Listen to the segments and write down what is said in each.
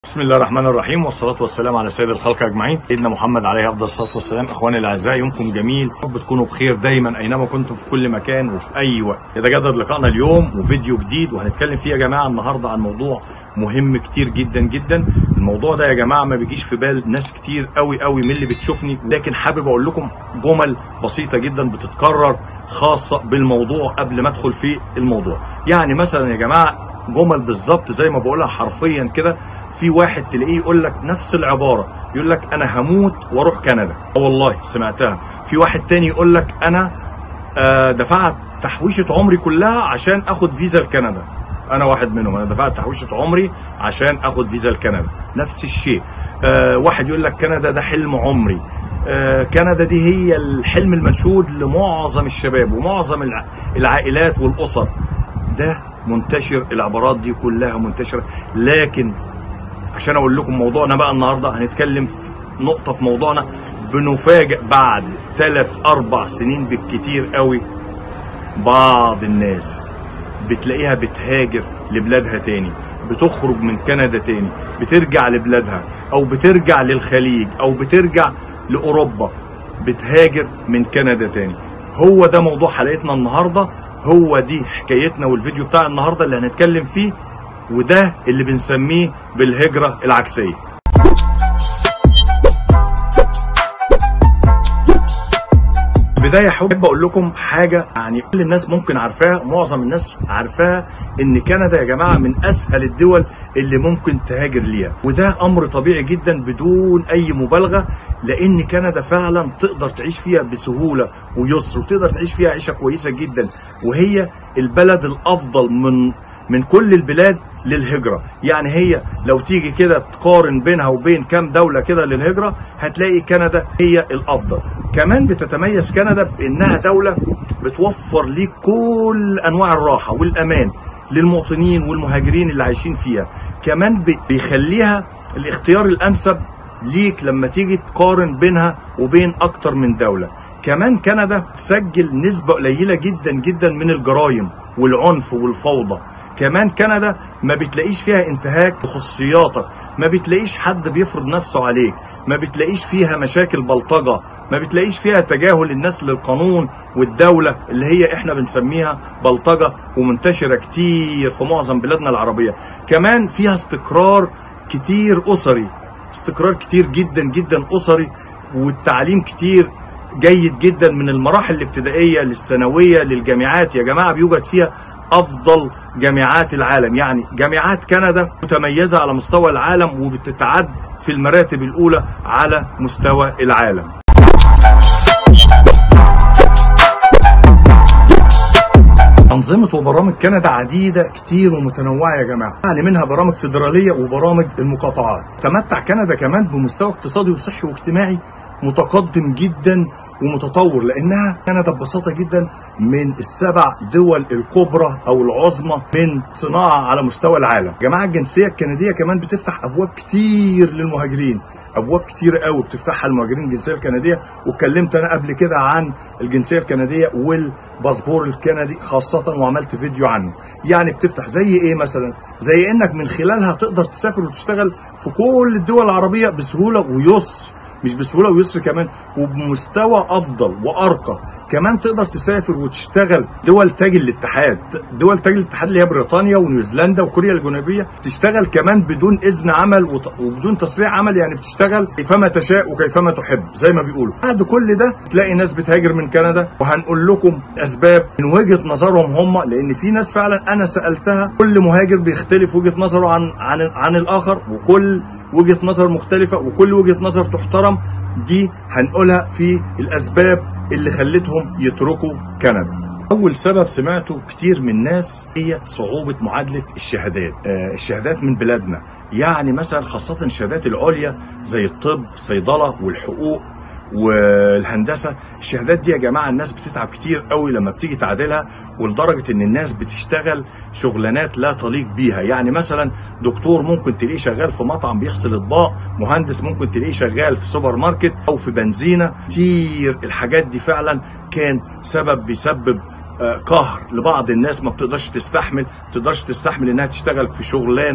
بسم الله الرحمن الرحيم والصلاة والسلام على سيد الخلق أجمعين سيدنا محمد عليه أفضل الصلاة والسلام إخواني الأعزاء يومكم جميل رب تكونوا بخير دايما أينما كنتم في كل مكان وفي أي وقت يتجدد لقائنا اليوم وفيديو جديد وهنتكلم فيه يا جماعة النهاردة عن موضوع مهم كتير جدا جدا الموضوع ده يا جماعة ما بيجيش في بال ناس كتير قوي قوي من اللي بتشوفني لكن حابب أقول لكم جمل بسيطة جدا بتتكرر خاصة بالموضوع قبل ما أدخل في الموضوع يعني مثلا يا جماعة جمل بالظبط زي ما بقولها حرفيا كده في واحد تلاقيه يقول لك نفس العباره يقول لك انا هموت واروح كندا اه والله سمعتها في واحد تاني يقول لك انا آه دفعت تحويشه عمري كلها عشان اخد فيزا لكندا انا واحد منهم انا دفعت تحويشه عمري عشان اخد فيزا لكندا نفس الشيء آه واحد يقول لك كندا ده حلم عمري آه كندا دي هي الحلم المنشود لمعظم الشباب ومعظم الع- العائلات والاسر ده منتشر العبارات دي كلها منتشره لكن عشان اقول لكم موضوعنا بقى النهارده هنتكلم في نقطه في موضوعنا بنفاجئ بعد ثلاث اربع سنين بالكتير قوي بعض الناس بتلاقيها بتهاجر لبلادها تاني بتخرج من كندا تاني بترجع لبلادها او بترجع للخليج او بترجع لاوروبا بتهاجر من كندا تاني هو ده موضوع حلقتنا النهارده هو دي حكايتنا والفيديو بتاع النهارده اللي هنتكلم فيه وده اللي بنسميه بالهجرة العكسية بداية حابب أقول لكم حاجة يعني كل الناس ممكن عارفاها معظم الناس عارفاها إن كندا يا جماعة من أسهل الدول اللي ممكن تهاجر ليها وده أمر طبيعي جدا بدون أي مبالغة لأن كندا فعلا تقدر تعيش فيها بسهولة ويسر وتقدر تعيش فيها عيشة كويسة جدا وهي البلد الأفضل من من كل البلاد للهجرة يعني هي لو تيجي كده تقارن بينها وبين كام دولة كده للهجرة هتلاقي كندا هي الأفضل كمان بتتميز كندا بأنها دولة بتوفر ليك كل أنواع الراحة والأمان للمواطنين والمهاجرين اللي عايشين فيها كمان بي- بيخليها الاختيار الأنسب ليك لما تيجي تقارن بينها وبين أكتر من دولة كمان كندا تسجل نسبة قليلة جدا جدا من الجرائم والعنف والفوضى كمان كندا ما بتلاقيش فيها انتهاك لخصوصياتك ما بتلاقيش حد بيفرض نفسه عليك ما بتلاقيش فيها مشاكل بلطجة ما بتلاقيش فيها تجاهل الناس للقانون والدولة اللي هي احنا بنسميها بلطجة ومنتشرة كتير في معظم بلادنا العربية كمان فيها استقرار كتير أسري استقرار كتير جدا جدا أسري والتعليم كتير جيد جدا من المراحل الابتدائية للثانوية للجامعات يا جماعة بيوجد فيها أفضل جامعات العالم يعني جامعات كندا متميزة على مستوى العالم وبتتعد في المراتب الأولى على مستوى العالم أنظمة وبرامج كندا عديدة كتير ومتنوعة يا جماعة يعني منها برامج فيدرالية وبرامج المقاطعات تمتع كندا كمان بمستوى اقتصادي وصحي واجتماعي متقدم جدا ومتطور لانها كندا ببساطه جدا من السبع دول الكبرى او العظمى من صناعه على مستوى العالم. يا جماعه الجنسيه الكنديه كمان بتفتح ابواب كتير للمهاجرين، ابواب كتير قوي بتفتحها المهاجرين الجنسيه الكنديه واتكلمت انا قبل كده عن الجنسيه الكنديه والباسبور الكندي خاصه وعملت فيديو عنه. يعني بتفتح زي ايه مثلا؟ زي انك من خلالها تقدر تسافر وتشتغل في كل الدول العربيه بسهوله ويسر. مش بسهوله ويسر كمان وبمستوى افضل وارقى كمان تقدر تسافر وتشتغل دول تاج الاتحاد دول تاج الاتحاد اللي هي بريطانيا ونيوزيلندا وكوريا الجنوبيه تشتغل كمان بدون اذن عمل وط- وبدون تصريح عمل يعني بتشتغل كيفما تشاء وكيفما تحب زي ما بيقولوا بعد كل ده تلاقي ناس بتهاجر من كندا وهنقول لكم اسباب من وجهه نظرهم هم لان في ناس فعلا انا سالتها كل مهاجر بيختلف وجهه نظره عن عن عن الاخر وكل وجهه نظر مختلفه وكل وجهه نظر تحترم دي هنقولها في الاسباب اللي خلتهم يتركوا كندا اول سبب سمعته كتير من الناس هي صعوبه معادله الشهادات آه الشهادات من بلادنا يعني مثلا خاصه الشهادات العليا زي الطب صيدله والحقوق والهندسه الشهادات دي يا جماعه الناس بتتعب كتير قوي لما بتيجي تعادلها ولدرجه ان الناس بتشتغل شغلانات لا تليق بيها يعني مثلا دكتور ممكن تلاقيه شغال في مطعم بيغسل اطباق مهندس ممكن تلاقيه شغال في سوبر ماركت او في بنزينه كتير الحاجات دي فعلا كان سبب بيسبب آه، قهر لبعض الناس ما بتقدرش تستحمل ما بتقدرش تستحمل انها تشتغل في شغلانه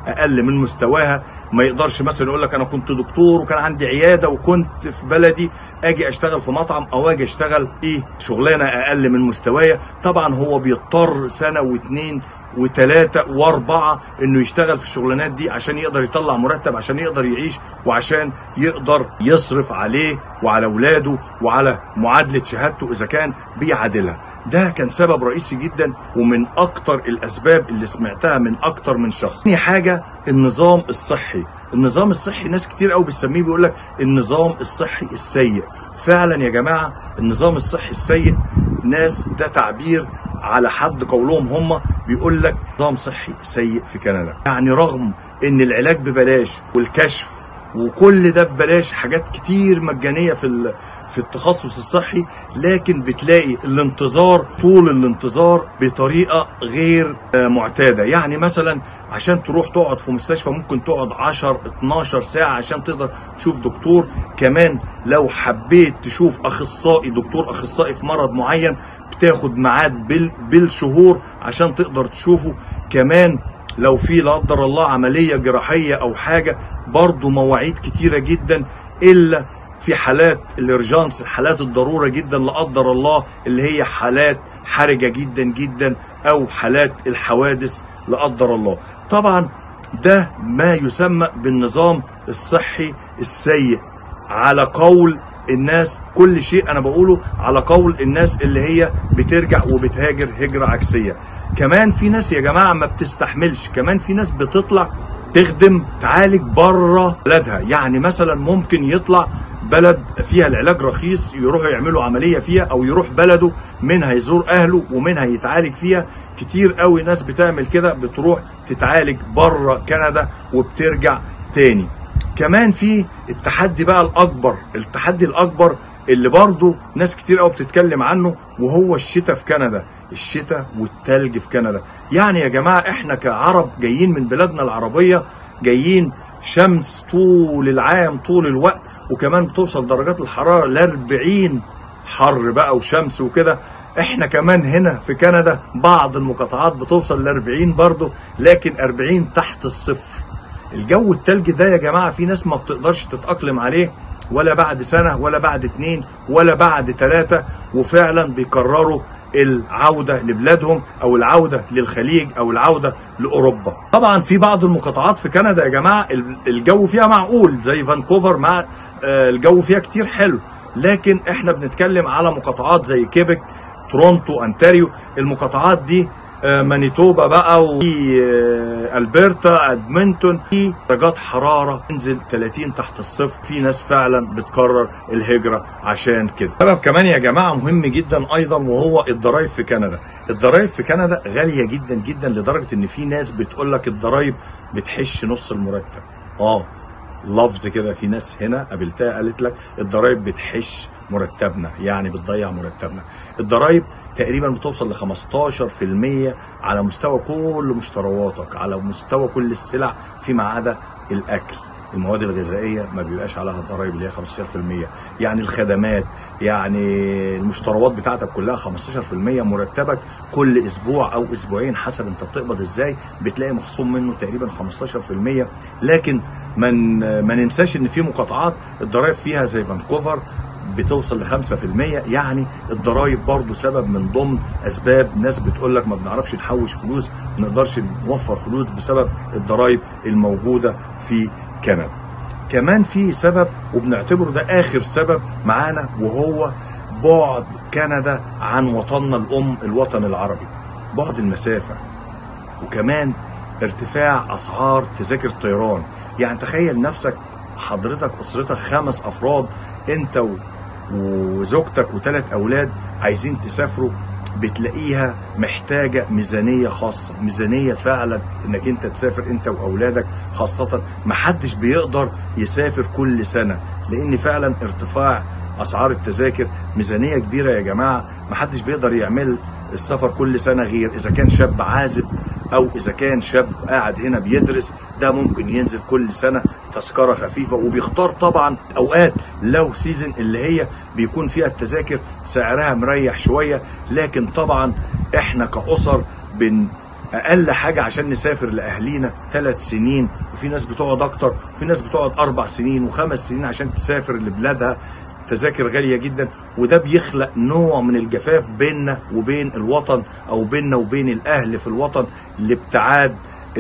اقل من مستواها ما يقدرش مثلا يقول لك انا كنت دكتور وكان عندي عياده وكنت في بلدي اجي اشتغل في مطعم او اجي اشتغل في شغلانه اقل من مستوايا طبعا هو بيضطر سنه واتنين وثلاثة وأربعة إنه يشتغل في الشغلانات دي عشان يقدر يطلع مرتب عشان يقدر يعيش وعشان يقدر يصرف عليه وعلى أولاده وعلى معادلة شهادته إذا كان بيعادلها ده كان سبب رئيسي جدا ومن أكتر الأسباب اللي سمعتها من أكتر من شخص تاني حاجة النظام الصحي النظام الصحي ناس كتير قوي بتسميه بيقول لك النظام الصحي السيء فعلا يا جماعة النظام الصحي السيء ناس ده تعبير على حد قولهم هم بيقول لك نظام صحي سيء في كندا يعني رغم ان العلاج ببلاش والكشف وكل ده ببلاش حاجات كتير مجانيه في في التخصص الصحي لكن بتلاقي الانتظار طول الانتظار بطريقه غير معتاده يعني مثلا عشان تروح تقعد في مستشفى ممكن تقعد 10 12 ساعه عشان تقدر تشوف دكتور كمان لو حبيت تشوف اخصائي دكتور اخصائي في مرض معين بتاخد ميعاد بال بالشهور عشان تقدر تشوفه كمان لو في لا قدر الله عمليه جراحيه او حاجه برضه مواعيد كتيره جدا الا في حالات الارجانس حالات الضروره جدا لا قدر الله اللي هي حالات حرجه جدا جدا او حالات الحوادث لا قدر الله طبعا ده ما يسمى بالنظام الصحي السيء على قول الناس كل شيء انا بقوله على قول الناس اللي هي بترجع وبتهاجر هجره عكسيه كمان في ناس يا جماعه ما بتستحملش كمان في ناس بتطلع تخدم تعالج بره بلدها يعني مثلا ممكن يطلع بلد فيها العلاج رخيص يروحوا يعملوا عمليه فيها او يروح بلده منها يزور اهله ومنها يتعالج فيها كتير قوي ناس بتعمل كده بتروح تتعالج بره كندا وبترجع تاني كمان في التحدي بقى الاكبر التحدي الاكبر اللي برضه ناس كتير قوي بتتكلم عنه وهو الشتاء في كندا الشتاء والتلج في كندا يعني يا جماعه احنا كعرب جايين من بلادنا العربيه جايين شمس طول العام طول الوقت وكمان بتوصل درجات الحراره ل 40 حر بقى وشمس وكده احنا كمان هنا في كندا بعض المقاطعات بتوصل ل 40 برضه لكن 40 تحت الصفر الجو التلج ده يا جماعه في ناس ما بتقدرش تتاقلم عليه ولا بعد سنه ولا بعد اتنين ولا بعد ثلاثه وفعلا بيقرروا العوده لبلادهم او العوده للخليج او العوده لاوروبا. طبعا في بعض المقاطعات في كندا يا جماعه الجو فيها معقول زي فانكوفر مع الجو فيها كتير حلو لكن احنا بنتكلم على مقاطعات زي كيبك تورونتو انتاريو المقاطعات دي مانيتوبا بقى وفي البرتا ادمنتون في درجات حراره تنزل 30 تحت الصفر في ناس فعلا بتقرر الهجره عشان كده سبب كمان يا جماعه مهم جدا ايضا وهو الضرايب في كندا الضرايب في كندا غاليه جدا جدا لدرجه ان في ناس بتقول لك الضرايب بتحش نص المرتب اه لفظ كده في ناس هنا قابلتها قالت لك الضرايب بتحش مرتبنا يعني بتضيع مرتبنا الضرايب تقريبا بتوصل ل 15% على مستوى كل مشترواتك على مستوى كل السلع فيما عدا الاكل المواد الغذائيه ما بيبقاش عليها الضرايب اللي هي 15% يعني الخدمات يعني المشتروات بتاعتك كلها 15% مرتبك كل اسبوع او اسبوعين حسب انت بتقبض ازاي بتلاقي مخصوم منه تقريبا 15% لكن من ما ننساش ان في مقاطعات الضرايب فيها زي فانكوفر بتوصل ل 5% يعني الضرايب برضو سبب من ضمن اسباب ناس بتقول لك ما بنعرفش نحوش فلوس ما نقدرش نوفر فلوس بسبب الضرايب الموجوده في كندا. كمان في سبب وبنعتبره ده اخر سبب معانا وهو بعد كندا عن وطننا الام الوطن العربي. بعد المسافه وكمان ارتفاع اسعار تذاكر الطيران، يعني تخيل نفسك حضرتك اسرتك خمس افراد انت و... وزوجتك وثلاث اولاد عايزين تسافروا بتلاقيها محتاجه ميزانيه خاصه ميزانيه فعلا انك انت تسافر انت واولادك خاصه محدش بيقدر يسافر كل سنه لان فعلا ارتفاع اسعار التذاكر ميزانيه كبيره يا جماعه محدش بيقدر يعمل السفر كل سنه غير اذا كان شاب عازب او اذا كان شاب قاعد هنا بيدرس ده ممكن ينزل كل سنه تذكره خفيفه وبيختار طبعا اوقات لو سيزن اللي هي بيكون فيها التذاكر سعرها مريح شويه لكن طبعا احنا كاسر بن اقل حاجه عشان نسافر لاهلينا ثلاث سنين وفي ناس بتقعد اكتر وفي ناس بتقعد اربع سنين وخمس سنين عشان تسافر لبلادها تذاكر غاليه جدا وده بيخلق نوع من الجفاف بيننا وبين الوطن او بيننا وبين الاهل في الوطن لابتعاد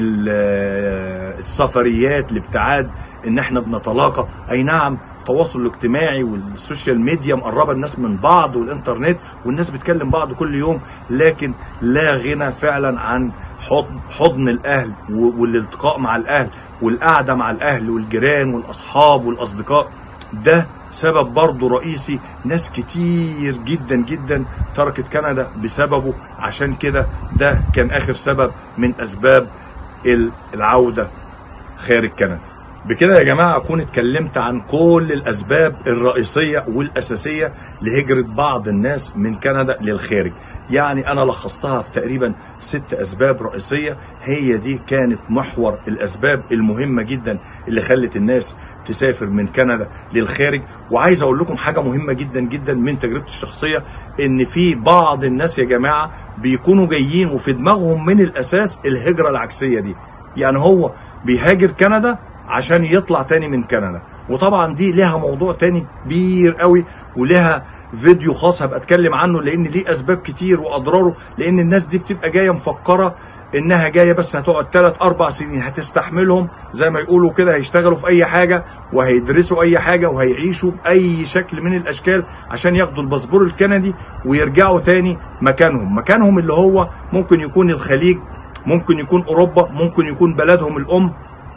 ال- السفريات لابتعاد ان احنا بنتلاقى اي نعم التواصل الاجتماعي والسوشيال ميديا مقربه الناس من بعض والانترنت والناس بتكلم بعض كل يوم لكن لا غنى فعلا عن حضن, حضن الاهل و- والالتقاء مع الاهل والقعده مع الاهل والجيران والاصحاب والاصدقاء ده سبب برضه رئيسي ناس كتير جدا جدا تركت كندا بسببه عشان كده ده كان اخر سبب من اسباب ال- العوده خارج كندا بكده يا جماعة أكون اتكلمت عن كل الأسباب الرئيسية والأساسية لهجرة بعض الناس من كندا للخارج يعني أنا لخصتها في تقريبا ست أسباب رئيسية هي دي كانت محور الأسباب المهمة جدا اللي خلت الناس تسافر من كندا للخارج وعايز أقول لكم حاجة مهمة جدا جدا من تجربتي الشخصية إن في بعض الناس يا جماعة بيكونوا جايين وفي دماغهم من الأساس الهجرة العكسية دي يعني هو بيهاجر كندا عشان يطلع تاني من كندا وطبعا دي لها موضوع تاني كبير قوي ولها فيديو خاص هبقى اتكلم عنه لان ليه اسباب كتير واضراره لان الناس دي بتبقى جايه مفكره انها جايه بس هتقعد 3 4 سنين هتستحملهم زي ما يقولوا كده هيشتغلوا في اي حاجه وهيدرسوا اي حاجه وهيعيشوا باي شكل من الاشكال عشان ياخدوا الباسبور الكندي ويرجعوا تاني مكانهم مكانهم اللي هو ممكن يكون الخليج ممكن يكون اوروبا ممكن يكون بلدهم الام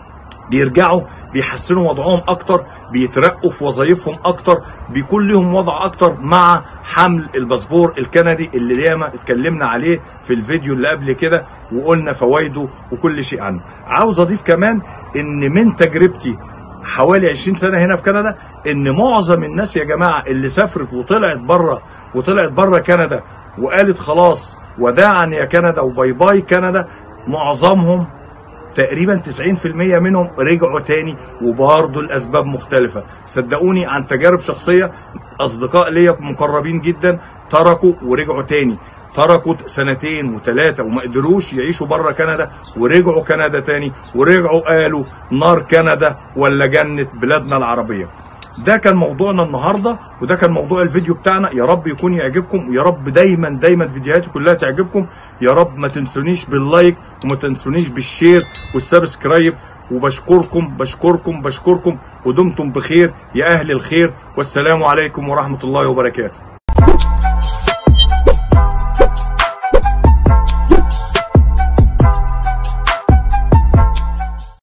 بيرجعوا بيحسنوا وضعهم اكتر بيترقوا في وظائفهم اكتر بيكون لهم وضع اكتر مع حمل الباسبور الكندي اللي ياما اتكلمنا عليه في الفيديو اللي قبل كده وقلنا فوائده وكل شيء عنه عاوز اضيف كمان ان من تجربتي حوالي 20 سنه هنا في كندا ان معظم الناس يا جماعه اللي سافرت وطلعت بره وطلعت بره كندا وقالت خلاص وداعا يا كندا وباي باي كندا معظمهم تقريبا 90% منهم رجعوا تاني وبرضه الاسباب مختلفه صدقوني عن تجارب شخصيه اصدقاء ليا مقربين جدا تركوا ورجعوا تاني تركوا سنتين وثلاثة وما قدروش يعيشوا بره كندا ورجعوا كندا تاني ورجعوا قالوا نار كندا ولا جنة بلادنا العربية ده كان موضوعنا النهارده وده كان موضوع الفيديو بتاعنا يا رب يكون يعجبكم ويا رب دايما دايما فيديوهاتي كلها تعجبكم يا رب ما تنسونيش باللايك وما تنسونيش بالشير والسبسكرايب وبشكركم بشكركم بشكركم ودمتم بخير يا اهل الخير والسلام عليكم ورحمه الله وبركاته